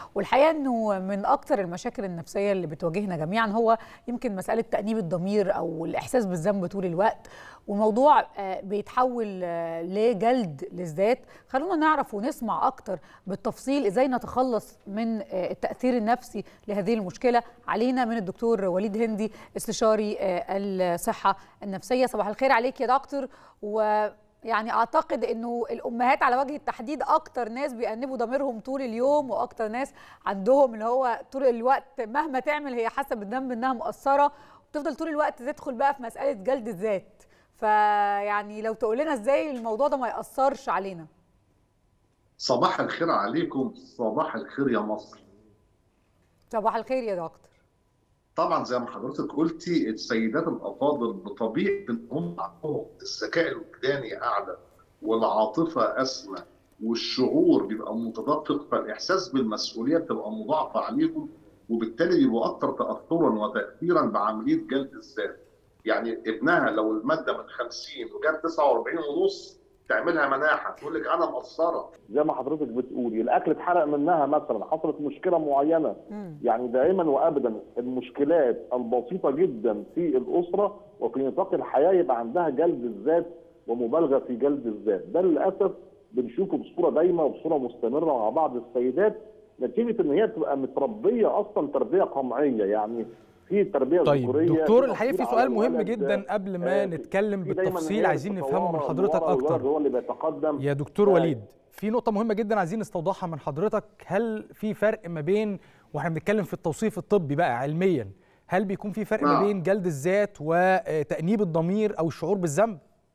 والحقيقه انه من اكتر المشاكل النفسيه اللي بتواجهنا جميعا هو يمكن مساله تانيب الضمير او الاحساس بالذنب طول الوقت والموضوع بيتحول لجلد للذات خلونا نعرف ونسمع اكتر بالتفصيل ازاي نتخلص من التاثير النفسي لهذه المشكله علينا من الدكتور وليد هندي استشاري الصحه النفسيه صباح الخير عليك يا دكتور و يعني اعتقد انه الامهات على وجه التحديد اكتر ناس بيأنبوا ضميرهم طول اليوم واكتر ناس عندهم اللي هو طول الوقت مهما تعمل هي حاسه بالذنب انها مقصره وتفضل طول الوقت تدخل بقى في مساله جلد الذات فيعني لو تقول لنا ازاي الموضوع ده ما ياثرش علينا صباح الخير عليكم صباح الخير يا مصر صباح الخير يا دكتور طبعا زي ما حضرتك قلتي السيدات الافاضل بطبيعه ان هم عندهم الذكاء الوجداني اعلى والعاطفه اسمى والشعور بيبقى متدفق فالاحساس بالمسؤوليه بتبقى مضاعفه عليهم وبالتالي بيبقوا اكثر تاثرا وتاثيرا بعمليه جلد الذات. يعني ابنها لو الماده من 50 وجاب 49 ونص تعملها مناحه تقول لك انا مقصره زي ما حضرتك بتقولي الاكل اتحرق منها مثلا حصلت مشكله معينه مم. يعني دائما وابدا المشكلات البسيطه جدا في الاسره وفي نطاق الحياه يبقى عندها جلد الذات ومبالغه في جلد الذات ده للاسف بنشوفه بصوره دايمه وبصوره مستمره مع بعض السيدات نتيجه ان هي تبقى متربيه اصلا تربيه قمعيه يعني في تربيه طيب ذكوريه دكتور الحقيقه في سؤال مهم جدا قبل ما نتكلم بالتفصيل عايزين نفهمه من حضرتك اكتر هو اللي بيتقدم يا دكتور وليد في نقطه مهمه جدا عايزين نستوضحها من حضرتك هل في فرق ما بين واحنا بنتكلم في التوصيف الطبي بقى علميا هل بيكون في فرق ما بين جلد الذات وتانيب الضمير او الشعور بالذنب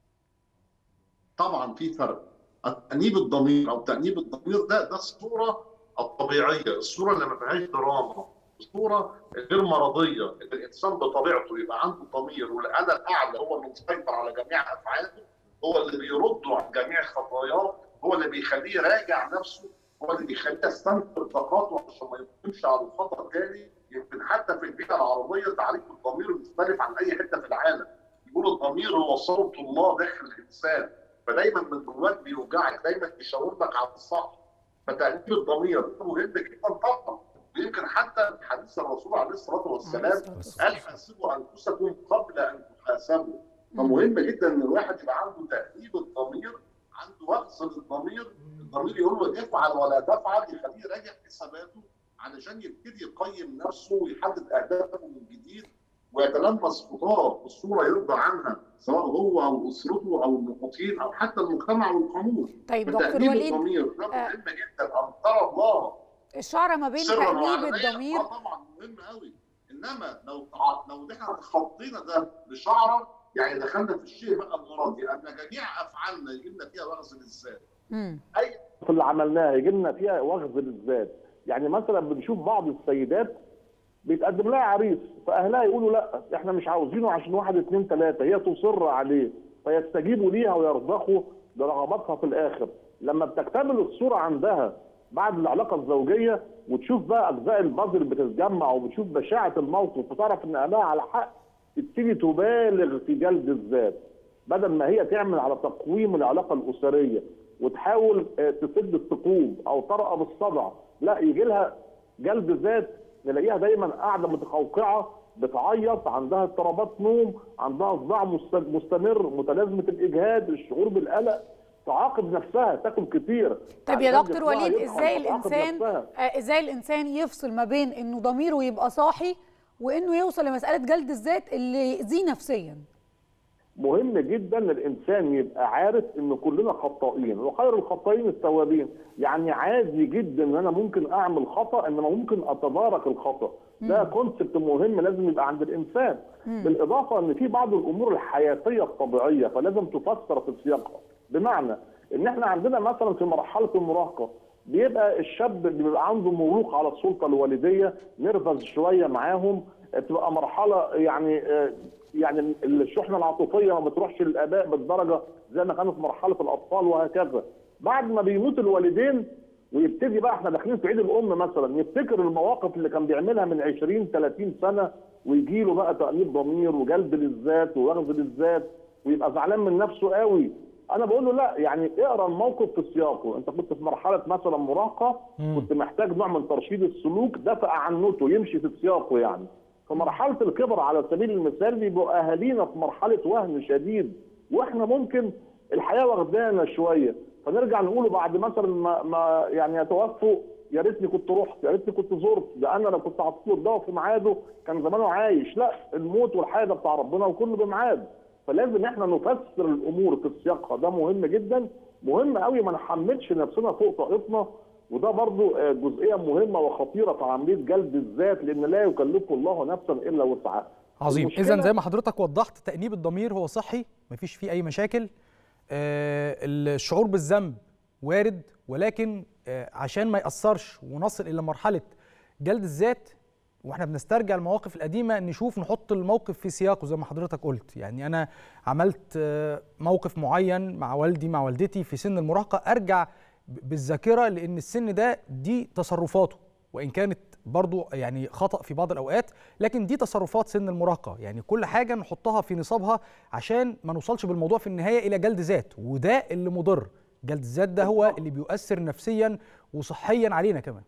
طبعا في فرق تانيب الضمير او تانيب الضمير ده ده الصوره الطبيعيه الصوره اللي ما فيهاش دراما صوره غير مرضيه ان الانسان بطبيعته يبقى عنده ضمير والانا الاعلى هو اللي مسيطر على جميع افعاله هو اللي بيرده عن جميع خطاياه هو اللي بيخليه يراجع نفسه هو اللي بيخليه يستنفر طاقاته عشان ما يقومش على الخطا تاني يمكن حتى في البيئه العربيه تعريف الضمير مختلف عن اي حته في العالم يقول الضمير هو صوت الله داخل الانسان فدايما من جواك بيوجعك دايما بيشاور لك على الصح فتأنيب الضمير مهم جدا طبعا ويمكن حتى حديث الرسول عليه الصلاه والسلام قال حاسبوا انفسكم قبل ان تحاسبوا فمهم جدا ان الواحد يبقى عنده تأنيب الضمير عنده وقص للضمير الضمير يقول له افعل ولا تفعل يخليه يراجع حساباته علشان يبتدي يقيم نفسه ويحدد اهدافه من جديد ويتلمس خطاه بالصوره يرضى عنها سواء هو او اسرته او المحيطين او حتى المجتمع والقانون طيب دكتور وليد الضمير ده مهم جدا ان ترى الله الشعره ما بين تأنيب الضمير طبعا مهم قوي انما لو لو احنا تخطينا ده بشعره يعني دخلنا في الشيء بقى المرضي ان جميع افعالنا يجي لنا فيها وغز للذات اي اللي عملناها يجي لنا فيها وغز للذات يعني مثلا بنشوف بعض السيدات بيتقدم لها عريس فاهلها يقولوا لا احنا مش عاوزينه عشان واحد اثنين ثلاثه هي تصر عليه فيستجيبوا ليها ويرضخوا لرغباتها في الاخر لما بتكتمل الصوره عندها بعد العلاقه الزوجيه وتشوف بقى اجزاء البازل بتتجمع وبتشوف بشاعه الموقف وتعرف ان اهلها على حق تبتدي تبالغ في جلد الذات بدل ما هي تعمل على تقويم العلاقه الاسريه وتحاول تسد الثقوب او ترقى بالصدع لا يجي لها جلد ذات نلاقيها دايما قاعده متقوقعه بتعيط عندها اضطرابات نوم عندها صداع مستمر متلازمه الاجهاد الشعور بالقلق تعاقب نفسها تاكل كتير طب يا دكتور وليد ازاي الانسان آه ازاي الانسان يفصل ما بين انه ضميره يبقى صاحي وانه يوصل لمساله جلد الذات اللي يأذيه نفسيا مهم جدا الانسان يبقى عارف ان كلنا خطائين وخير الخطائين التوابين يعني عادي جدا ان انا ممكن اعمل خطا انما ممكن اتدارك الخطا ده كونسبت مهم لازم يبقى عند الانسان مم. بالاضافه ان في بعض الامور الحياتيه الطبيعيه فلازم تفسر في سياقها بمعنى ان احنا عندنا مثلا في مرحله المراهقه بيبقى الشاب بيبقى عنده ملوك على السلطه الوالديه نرفز شويه معاهم بتبقى مرحله يعني يعني الشحنه العاطفيه ما بتروحش للاباء بالدرجه زي ما كانوا في مرحله الاطفال وهكذا بعد ما بيموت الوالدين ويبتدي بقى احنا داخلين في عيد الام مثلا يفتكر المواقف اللي كان بيعملها من 20 30 سنه ويجي له بقى تانيب ضمير وجلد للذات ووغز للذات ويبقى زعلان من نفسه قوي انا بقول له لا يعني اقرا الموقف في سياقه انت كنت في مرحله مثلا مراهقه كنت محتاج نوع من ترشيد السلوك دفع عنته يمشي في سياقه يعني في مرحله الكبر على سبيل المثال بيبقوا اهالينا في مرحله وهن شديد واحنا ممكن الحياه واخدانا شويه فنرجع نقوله بعد مثلا ما, ما يعني يتوفوا يا ريتني كنت رحت يا ريتني كنت زرت ده انا لو كنت حطيت له الدواء في ميعاده كان زمانه عايش لا الموت والحياه ده بتاع ربنا وكله بميعاد فلازم احنا نفسر الامور في سياقها ده مهم جدا مهم قوي ما نحملش نفسنا فوق طاقتنا وده برضو آه، جزئيه مهمه وخطيره في عمليه جلد الذات لان لا يكلف الله نفسا الا وسعها عظيم المشكلة- اذا زي ما حضرتك وضحت تانيب الضمير هو صحي مفيش فيه اي مشاكل آه الشعور بالذنب وارد ولكن آه عشان ما ياثرش ونصل الى مرحله جلد الذات واحنا بنسترجع المواقف القديمه نشوف نحط الموقف في سياقه زي ما حضرتك قلت يعني انا عملت آه موقف معين مع والدي مع والدتي في سن المراهقه ارجع ب- بالذاكره لان السن ده دي تصرفاته وان كانت برضو يعني خطأ في بعض الأوقات لكن دي تصرفات سن المراهقة يعني كل حاجة نحطها في نصابها عشان ما نوصلش بالموضوع في النهاية إلى جلد ذات وده اللي مضر جلد الذات ده هو اللي بيؤثر نفسيا وصحيا علينا كمان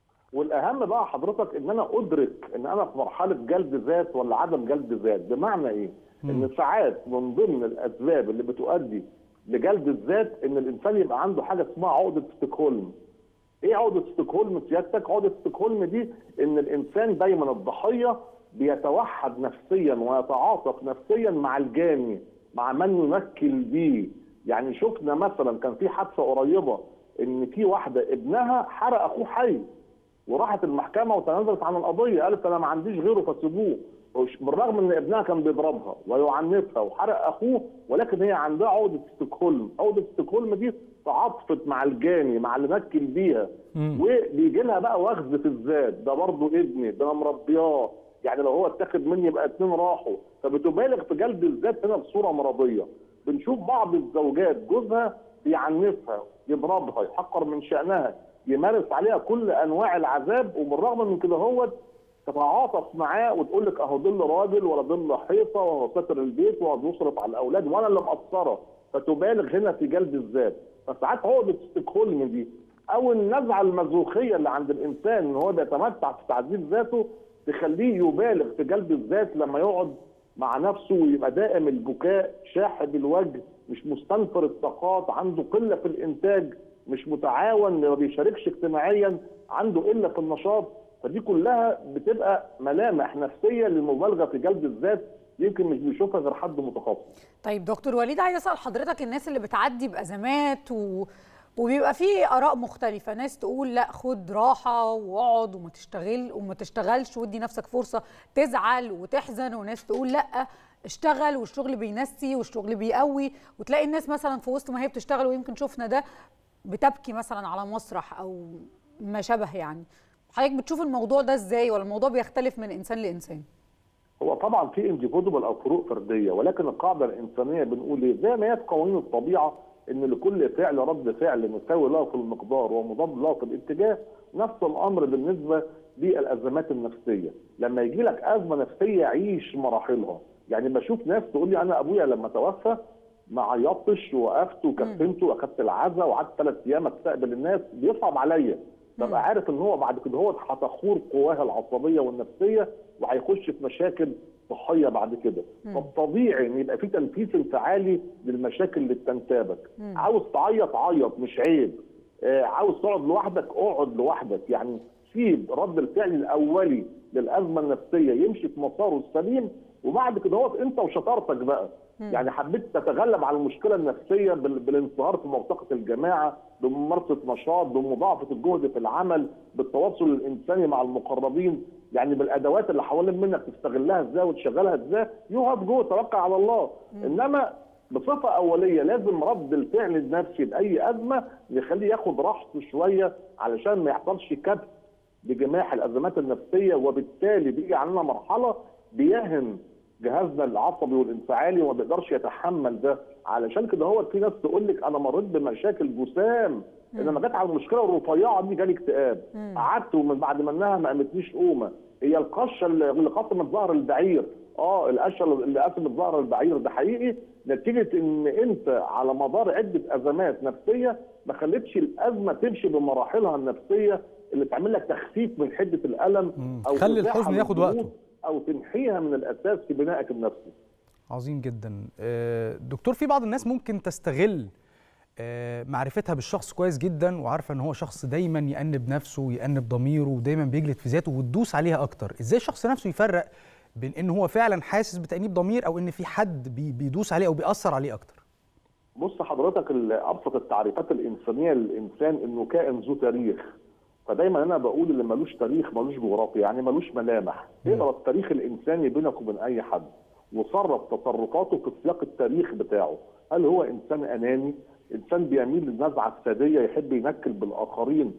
والاهم بقى حضرتك ان انا ادرك ان انا في مرحله جلد ذات ولا عدم جلد ذات بمعنى ايه؟ ان ساعات من ضمن الاسباب اللي بتؤدي لجلد الذات ان الانسان يبقى عنده حاجه اسمها عقده ستوكهولم. ايه عقده ستوكهولم سيادتك؟ عقده ستوكهولم دي ان الانسان دايما الضحيه بيتوحد نفسيا ويتعاطف نفسيا مع الجاني مع من يمثل بيه يعني شفنا مثلا كان في حادثه قريبه ان في واحده ابنها حرق اخوه حي وراحت المحكمه وتنازلت عن القضيه قالت انا ما عنديش غيره فسيبوه وش- بالرغم ان ابنها كان بيضربها ويعنفها وحرق اخوه ولكن هي عندها عقده ستوكهولم، عقده ستوكهولم دي تعاطفت مع الجاني مع اللي مكل بيها وبيجي لها بقى وخز في الذات ده برضه ابني ده انا مربياه يعني لو هو اتاخد مني يبقى اتنين راحوا فبتبالغ في جلد الذات هنا بصوره مرضيه بنشوف بعض الزوجات جوزها بيعنفها يضربها يحقر من شانها يمارس عليها كل انواع العذاب وبالرغم من كده هو تتعاطف معاه وتقول لك اهو ظل راجل ولا ظل حيطه وهو ساتر البيت وهو بيصرف على الاولاد وانا اللي مقصره فتبالغ هنا في جلد الذات فساعات عقده ستوكهولم دي او النزعه المازوخيه اللي عند الانسان ان هو بيتمتع في تعذيب ذاته تخليه يبالغ في جلد الذات لما يقعد مع نفسه ويبقى دائم البكاء شاحب الوجه مش مستنفر الطاقات عنده قله في الانتاج مش متعاون ما بيشاركش اجتماعيا عنده قله في النشاط فدي كلها بتبقى ملامح نفسيه للمبالغه في جلد الذات يمكن مش بيشوفها غير حد متخصص طيب دكتور وليد عايز اسال حضرتك الناس اللي بتعدي بازمات و... وبيبقى فيه اراء مختلفه ناس تقول لا خد راحه واقعد وما تشتغل وما تشتغلش وادي نفسك فرصه تزعل وتحزن وناس تقول لا اشتغل والشغل بينسي والشغل بيقوي وتلاقي الناس مثلا في وسط ما هي بتشتغل ويمكن شفنا ده بتبكي مثلا على مسرح او ما شابه يعني حضرتك بتشوف الموضوع ده ازاي ولا الموضوع بيختلف من انسان لانسان هو طبعا في انديفيدوال او فروق فرديه ولكن القاعده الانسانيه بنقول ايه زي ما هي في قوانين الطبيعه ان لكل فعل رد فعل مساوي له في المقدار ومضاد له في الاتجاه نفس الامر بالنسبه للازمات النفسيه لما يجي لك ازمه نفسيه عيش مراحلها يعني بشوف ناس تقول لي انا ابويا لما توفى ما عيطتش وقفت وكفنته واخدت العزاء وقعدت ثلاث ايام استقبل الناس بيصعب عليا ببقى عارف ان هو بعد كده هو هتخور قواه العصبيه والنفسيه وهيخش في مشاكل صحيه بعد كده فالطبيعي ان يبقى في تنفيذ انفعالي للمشاكل اللي بتنتابك عاوز تعيط عيط مش عيب آه عاوز تقعد لوحدك اقعد لوحدك يعني سيب رد الفعل الاولي للازمه النفسيه يمشي في مساره السليم وبعد كده هو انت وشطارتك بقى يعني حبيت تتغلب على المشكله النفسيه بال- بالانصهار في مرتقه الجماعه بممارسه نشاط بمضاعفه الجهد في العمل بالتواصل الانساني مع المقربين يعني بالادوات اللي حوالين منك تستغلها ازاي وتشغلها ازاي يقف جوه توكل على الله انما بصفه اوليه لازم رد الفعل النفسي لاي ازمه يخليه ياخد راحته شويه علشان ما يحصلش كبت بجماح الازمات النفسيه وبالتالي بيجي علينا مرحله بيهن جهازنا العصبي والانفعالي وما بيقدرش يتحمل ده علشان كده هو في ناس تقول لك انا مريت بمشاكل جسام انما جت على المشكله الرفيعه دي جالي اكتئاب قعدت ومن بعد ما انها ما قامتليش قومه هي القشه اللي اللي قطمت ظهر البعير اه الاشل اللي اسلب ظهر البعير ده حقيقي نتيجه ان انت على مدار عده ازمات نفسيه ما خلتش الازمه تمشي بمراحلها النفسيه اللي تعمل لك تخفيف من حده الالم او خلي تزيحها الحزن من ياخد الضغوط وقته. او تنحيها من الاساس في بنائك النفسي عظيم جدا آه، دكتور في بعض الناس ممكن تستغل آه، معرفتها بالشخص كويس جدا وعارفه ان هو شخص دايما يأنب نفسه ويأنب ضميره ودايما بيجلد في ذاته وتدوس عليها اكتر ازاي الشخص نفسه يفرق بين ان هو فعلا حاسس بتأنيب ضمير او ان في حد بي- بيدوس عليه او بيأثر عليه اكتر بص حضرتك ال- ابسط التعريفات الانسانيه للانسان انه كائن ذو تاريخ فدايما انا بقول اللي ملوش تاريخ ملوش جغرافيا يعني ملوش ملامح اقرا التاريخ الانساني بينك وبين اي حد وصرف تصرفاته في سياق التاريخ بتاعه هل هو انسان اناني انسان بيميل للنزعه الساديه يحب ينكل بالاخرين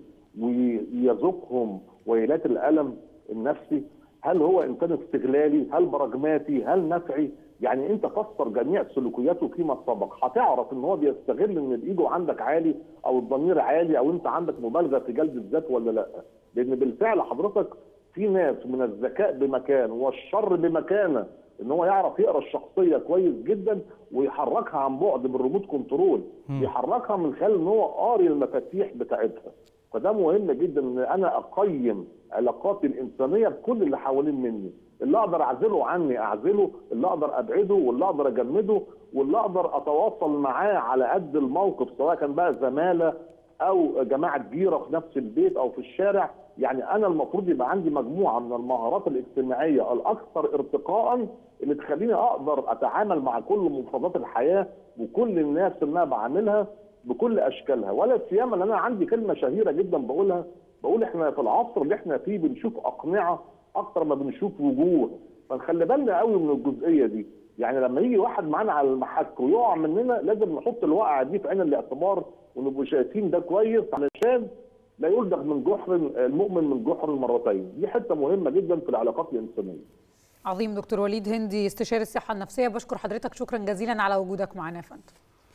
ويذوقهم ويلات الالم النفسي هل هو انسان استغلالي هل براجماتي هل نفعي يعني انت فسر جميع سلوكياته فيما سبق هتعرف ان هو بيستغل ان الايجو عندك عالي او الضمير عالي او انت عندك مبالغه في جلد الذات ولا لا لان بالفعل حضرتك في ناس من الذكاء بمكان والشر بمكانه ان هو يعرف يقرا الشخصيه كويس جدا ويحركها عن بعد بالريموت كنترول يحركها من خلال ان هو قاري المفاتيح بتاعتها فده مهم جدا ان انا اقيم علاقاتي الانسانيه بكل اللي حوالين مني اللي اقدر اعزله عني اعزله اللي اقدر ابعده واللي اقدر اجمده واللي اقدر اتواصل معاه على قد الموقف سواء كان بقى زماله او جماعه جيره في نفس البيت او في الشارع يعني انا المفروض يبقى عندي مجموعه من المهارات الاجتماعيه الاكثر ارتقاء اللي تخليني اقدر اتعامل مع كل مفردات الحياه وكل الناس اللي انا بعاملها بكل اشكالها ولا سيما ان انا عندي كلمه شهيره جدا بقولها بقول احنا في العصر اللي احنا فيه بنشوف اقنعه اكتر ما بنشوف وجوه فنخلي بالنا قوي من الجزئيه دي يعني لما يجي واحد معانا على المحك ويقع مننا لازم نحط الوقعه دي في عين الاعتبار ونبقوا شايفين ده كويس علشان لا يلدغ من جحر المؤمن من جحر مرتين دي حته مهمه جدا في العلاقات الانسانيه عظيم دكتور وليد هندي استشاري الصحه النفسيه بشكر حضرتك شكرا جزيلا على وجودك معنا يا فندم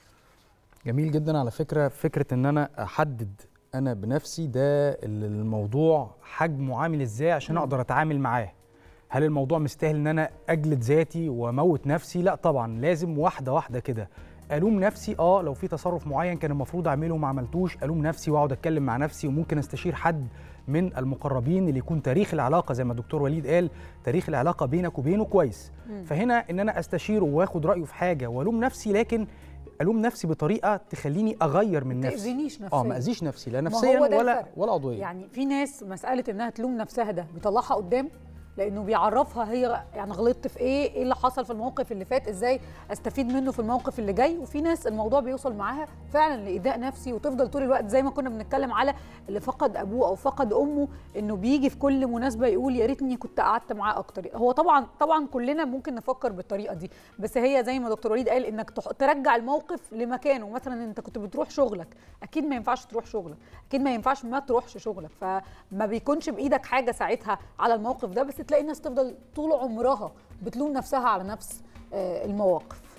جميل جدا على فكره فكره ان انا احدد انا بنفسي ده الموضوع حجمه عامل ازاي عشان اقدر اتعامل معاه هل الموضوع مستاهل ان انا اجلد ذاتي واموت نفسي لا طبعا لازم واحده واحده كده الوم نفسي اه لو في تصرف معين كان المفروض اعمله وما عملتوش الوم نفسي واقعد اتكلم مع نفسي وممكن استشير حد من المقربين اللي يكون تاريخ العلاقه زي ما الدكتور وليد قال تاريخ العلاقه بينك وبينه كويس فهنا ان انا استشيره واخد رايه في حاجه والوم نفسي لكن الوم نفسي بطريقه تخليني اغير من نفسي تأذينيش نفسيا اه ما اذيش نفسي لا ما نفسيا هو ده ولا الفرق. ولا عضويا يعني في ناس مساله انها تلوم نفسها ده بيطلعها قدام لانه بيعرفها هي يعني غلطت في ايه ايه اللي حصل في الموقف اللي فات ازاي استفيد منه في الموقف اللي جاي وفي ناس الموضوع بيوصل معاها فعلا لايذاء نفسي وتفضل طول الوقت زي ما كنا بنتكلم على اللي فقد ابوه او فقد امه انه بيجي في كل مناسبه يقول يا ريتني كنت قعدت معاه اكتر هو طبعا طبعا كلنا ممكن نفكر بالطريقه دي بس هي زي ما دكتور وليد قال انك تح- ترجع الموقف لمكانه مثلا انت كنت بتروح شغلك اكيد ما ينفعش تروح شغلك اكيد ما ينفعش ما تروحش شغلك فما بيكونش بايدك حاجه ساعتها على الموقف ده بس تلاقي الناس تفضل طول عمرها بتلوم نفسها على نفس آه، المواقف